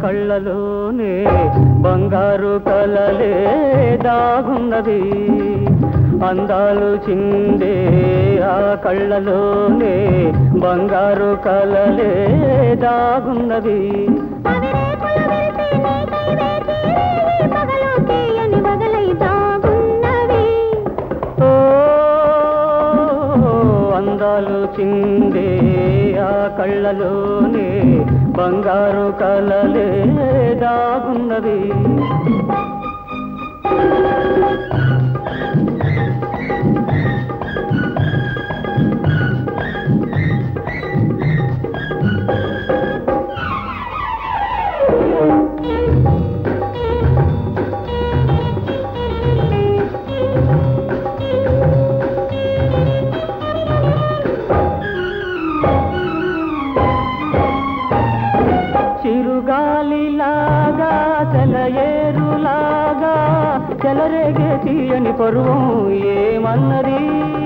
కళ్ళలోనే బంగారు కలలే దాగున్నది అందాలు చిందే ఆ కళ్ళలోనే బంగారు కలలే దాగున్నది అవి రేకుల విరిసి నీకై వేచి రేయి పగలు తీయని వగలై దాగున్నవి ఓ అందాలు చిందే ఆ కళ్ళలోనే బంగారు కలలే దాగున్నది చిరుగాలిలాగా చెలయేరులాగా చెలరేగే తీయని పరువం ఏమన్నది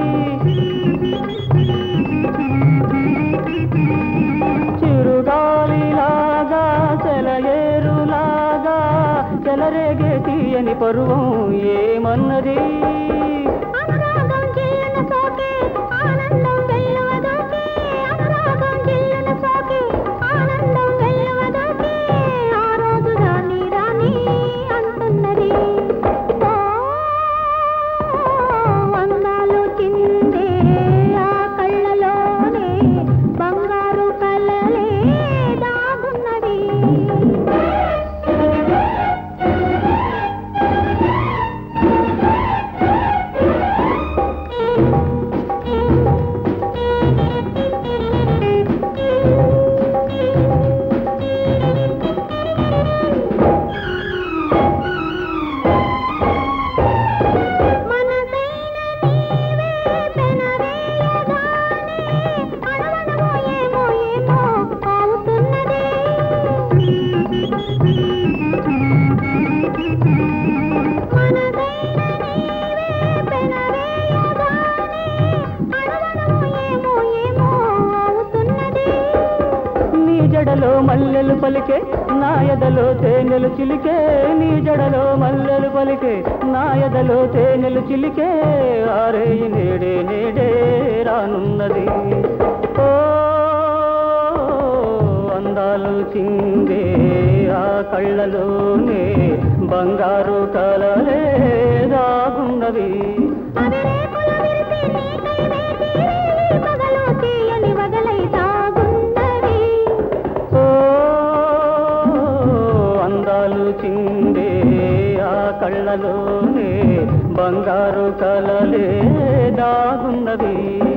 చిరుగాలిలాగా చెలయేరులాగా చెలరేగే తీయని పరువం ఏమన్నది అనురాగం జిల్లున సోకే ఆనందం వెల్లువదోకే అనురాగం జిల్లున సోకే ఆనందం వెల్లువదోకే ఆ రోజు రాని రాని అంటున్నది ఓ అందాలు చిందే ఆ కళ్ళలోనే బంగారు కలలే దాగున్నవి మనసైన నీవే పెనవేయగానే అణవణవో ఏమో ఏమో అవుతున్నది మనసైన నీవే పెనవేయగానే అణవణవో ఏమో ఏమో అవుతున్నది నీ జడలో మల్లెలు పలికే నా ఎదలో తేనెలు చిలికే నీ జడలో మల్లెలు పలికే నా ఎదలో తేనెలు చిలికే ఆరే నేడే నేడే రానున్నది ఓ అందాలు చిందే ఆ కళ్ళలోనే బంగారు కలలే దాగున్నవి అవి రేకుల విరిసి నీకై వేచి రేయి పగలు తీయని వగలై దాగున్నవి ఓ అందాలు చిందే ఆ కళ్ళలోనే బంగారు కలలే దాగున్నది